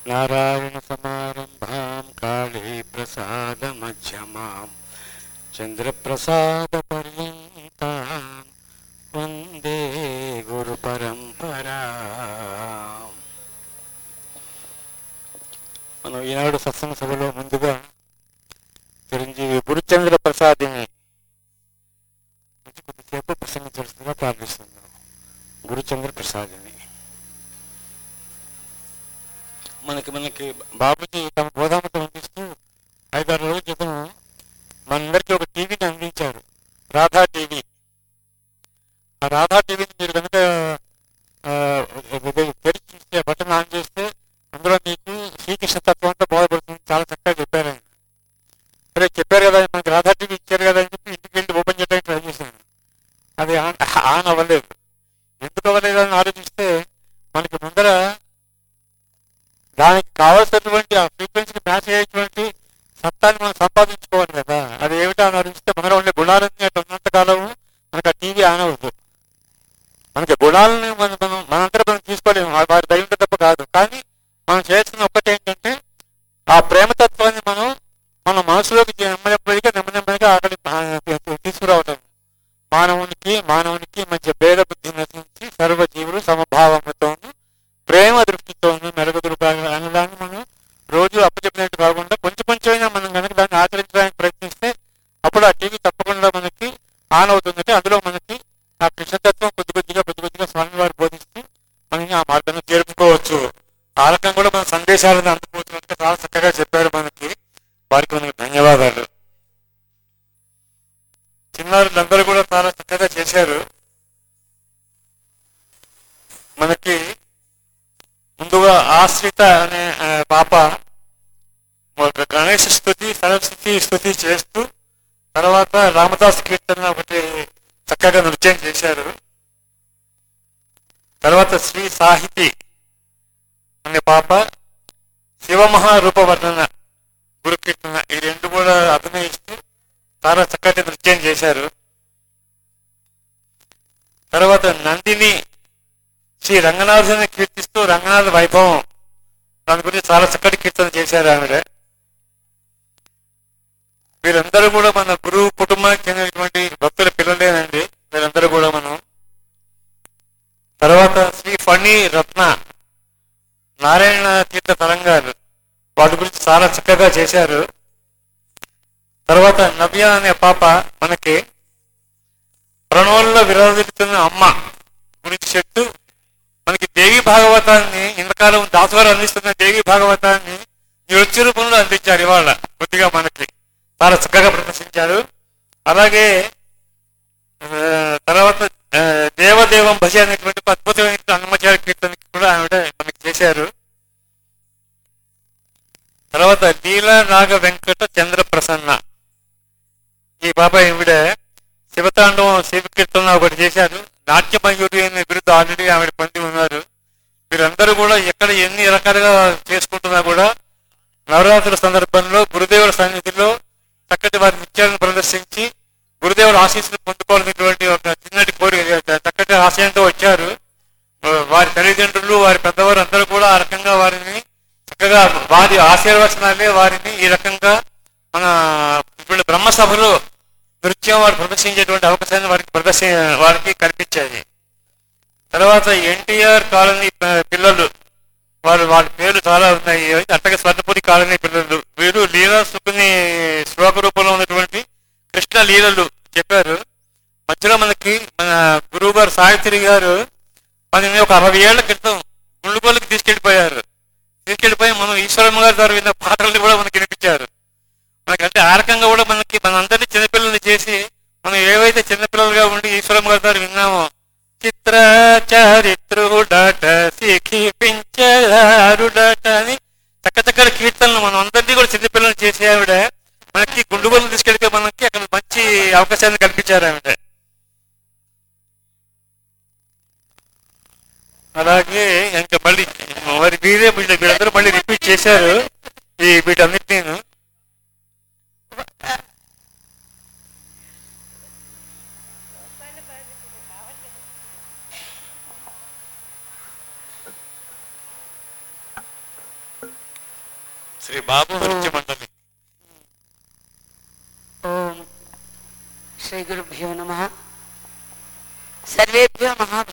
నారాయణ సమారంభాం కాళీ ప్రసాద మధ్యమాం చంద్రప్రసాద పర్యంతాం వందే గురు పరంపరా మనం ఈనాడు సత్సంగ సభలో ముందుగా చిరంజీవి గురుచంద్ర ప్రసాదిని గురించి కొద్దిసేపు ప్రసంగించవలసిందిగా ప్రార్థిస్తున్నాం గురుచంద్ర ప్రసాదిని మనకి మనకి బాబుజీ తమ బోధామతం అందిస్తూ ఐదారు రోజుల క్రితం మనందరికీ ఒక టీవీని అందించారు రాధా టీవీ ఆ రాధా టీవీని మీరు కనుక ఆ, ఇది తెరిచి చూస్తే బటన్ ఆన్ చేస్తే అందులో మీకు శ్రీకృష్ణ తత్వం అంతా బోధపడుతుంది చాలా చక్కగా చెప్పారు ఆయన సరే చెప్పారు కదా మనకి రాధా టీవీ ఇచ్చారు కదా అని చెప్పి ఇంటికి వెళ్ళి ఓపెన్ చేయడానికి ట్రై చేశాను అది ఆన్ ఆన్ అవ్వలేదు ఎందుకు అవ్వలేదు అని ఆలోచిస్తే మనకి ముందర దానికి కావాల్సినటువంటి ఆ ఫ్రీక్వెన్సీకి మ్యాచ్ అయ్యేటువంటి సత్తాన్ని మనం సంపాదించుకోవాలి కదా అది ఏమిటో అని ఆలోచిస్తే మనలో ఉండే గుణాలన్నీ అటు ఉన్నంత కాలం మనకు ఆ టీవీ ఆన్ అవ్వదు మనకి గుణాలను మనం మనం మనంతా మనం తీసుకోలేము వా- వారి దయ ఉంటే తప్ప కాదు కానీ మనం చేయాల్సిన ఒక్కటి ఏంటంటే ఆ ప్రేమతత్వాన్ని మనం మన మనసులోకి నెమ్మదిగా నెమ్మదిగా అక్కడి తీసుకురావటం మానవునికి మానవునికి మధ్య భేద బుద్ధి నశించి సర్వ జీవులు సమభావముతోను ప్రేమ దృష్టితోను మెరుగుదురు అనేదాన్ని మనం రోజు అప్పచెప్పినట్టు కాకుండా కొంచెం కొంచెమైనా మనం కనుక దాన్ని ఆచరించడానికి ప్రయత్నిస్తే అప్పుడు ఆ టీవీ తప్పకుండా మనకి ఆన్ అవుతుందంటే అందులో మనకి ఆ కృష్ణతత్వం కొద్ది కొద్దిగా కొద్ది కొద్దిగా స్వామి వారు బోధిస్తూ మనకి ఆ మార్గంలో చేరుకోవచ్చు ఆ రకంగా కూడా మన సందేశాలను అందుకోవచ్చు చాలా చక్కగా చెప్పారు మనకి వారికి మనకి ధన్యవాదాలు చిన్నారులందరూ కూడా చాలా చక్కగా చేశారు మనకి ముందుగా ఆశ్రిత అనే ఆ, పాప ఒక గణేష్ స్థుతి సరస్వతి స్థుతి చేస్తూ తర్వాత రామదాస్ కీర్తన ఒకటి చక్కగా నృత్యం చేశారు తర్వాత శ్రీ సాహితి అనే పాప శివమహారూప వర్ణన గురు కీర్తన ఈ రెండు కూడా అభినయిస్తూ చాలా చక్కటి నృత్యం చేశారు తర్వాత నందిని శ్రీ రంగనాథుని కీర్తిస్తూ రంగనాథ వైభవం దాని గురించి చాలా చక్కటి కీర్తన చేశారు ఆవిడ వీరందరూ కూడా మన గురువు కుటుంబానికి చెందినటువంటి భక్తుల పిల్లలేనండి వీరందరూ కూడా మనం తర్వాత శ్రీ ఫణి రత్న నారాయణ తీర్థ తరంగారు వాటి గురించి చాలా చక్కగా చేశారు తర్వాత నవ్య అనే పాప మనకి ప్రణవంలో విరాజిల్లుతున్న అమ్మ గురించి చెప్తూ మనకి దేవి భాగవతాన్ని ఇంతకాలం దాసవారు అందిస్తున్న దేవి భాగవతాన్ని నృత్య రూపంలో అందించారు ఇవాళ కొద్దిగా మనకి చాలా చక్కగా ప్రదర్శించారు అలాగే ఆ, తర్వాత ఆ, దేవదేవం భజ అనేటువంటి ఒక అద్భుతమైన అన్నమాచార్య కీర్తనకి కూడా ఆవిడ మనకి చేశారు తర్వాత లీలా నాగ వెంకట చంద్ర ప్రసన్న ఈ బాబాయ్ ఈవిడ శివతాండవం శివ కీర్తన ఒకటి చేశారు నాట్యమయూరి అనే బిరుదు ఆల్రెడీ ఆవిడ పొంది ఉన్నారు వీరందరూ కూడా ఎక్కడ ఎన్ని రకాలుగా చేసుకుంటున్నా కూడా నవరాత్రుల సందర్భంలో గురుదేవుల సన్నిధిలో చక్కటి వారి నృత్యాలను ప్రదర్శించి గురుదేవుల ఆశీస్సులు పొందుకోవాలనేటువంటి ఒక చిన్నటి కోరిక చక్కటి ఆశయంతో వచ్చారు వారి తల్లిదండ్రులు వారి పెద్దవారు అందరూ కూడా ఆ రకంగా వారిని చక్కగా వారి ఆశీర్వచనాలే వారిని ఈ రకంగా మన ఇప్పుడు బ్రహ్మ సభలో నృత్యం వారు ప్రదర్శించేటువంటి అవకాశాన్ని వారికి ప్రదర్శి వారికి కల్పించాయి తర్వాత ఎన్టీఆర్ కాలనీ ప- పిల్లలు వారు వాళ్ళ పేర్లు చాలా ఉన్నాయి అట్టగా స్వర్ణపురి కాలనీ పిల్లలు వీరు లీలా సుకుని శ్లోక రూపంలో ఉన్నటువంటి కృష్ణ లీలలు చెప్పారు మధ్యలో మనకి మన గురువు గారు సావిత్రి గారు మనని ఒక అరవై ఏళ్ల క్రితం గుండుగోళ్ళకి తీసుకెళ్లిపోయారు తీసుకెళ్లిపోయి మనం ఈశ్వరమ్మ గారి ద్వారా విన్న పాటల్ని కూడా మనకి వినిపించారు మనకంటే ఆ రకంగా కూడా మనకి మనందరినీ చిన్నపిల్లల్ని చేసి మనం ఏవైతే చిన్నపిల్లలుగా ఉండి ఈశ్వరమ్మ గారి ద్వారా విన్నామో చిత్ర చారిత్రుడట శిఖిపించారుడట అని చక్క చక్కటి కీర్తనలు మనం అందరినీ కూడా చిన్నపిల్లలు చేసే ఆవిడ మనకి గుండుగోలు తీసుకెళ్తే మనకి అక్కడ మంచి అవకాశాన్ని కల్పించారు ఆవిడ అలాగే ఇంకా మళ్ళీ మరి వీరే వీళ్ళ- వీళ్ళందరూ మళ్ళీ రిపీట్ చేశారు ఈ వీటన్నిటిని శ్రీ బాబు నృత్య మండలి ఓం శ్రీ గురుభ్యో నమ సర్వేభ్యో మహాభా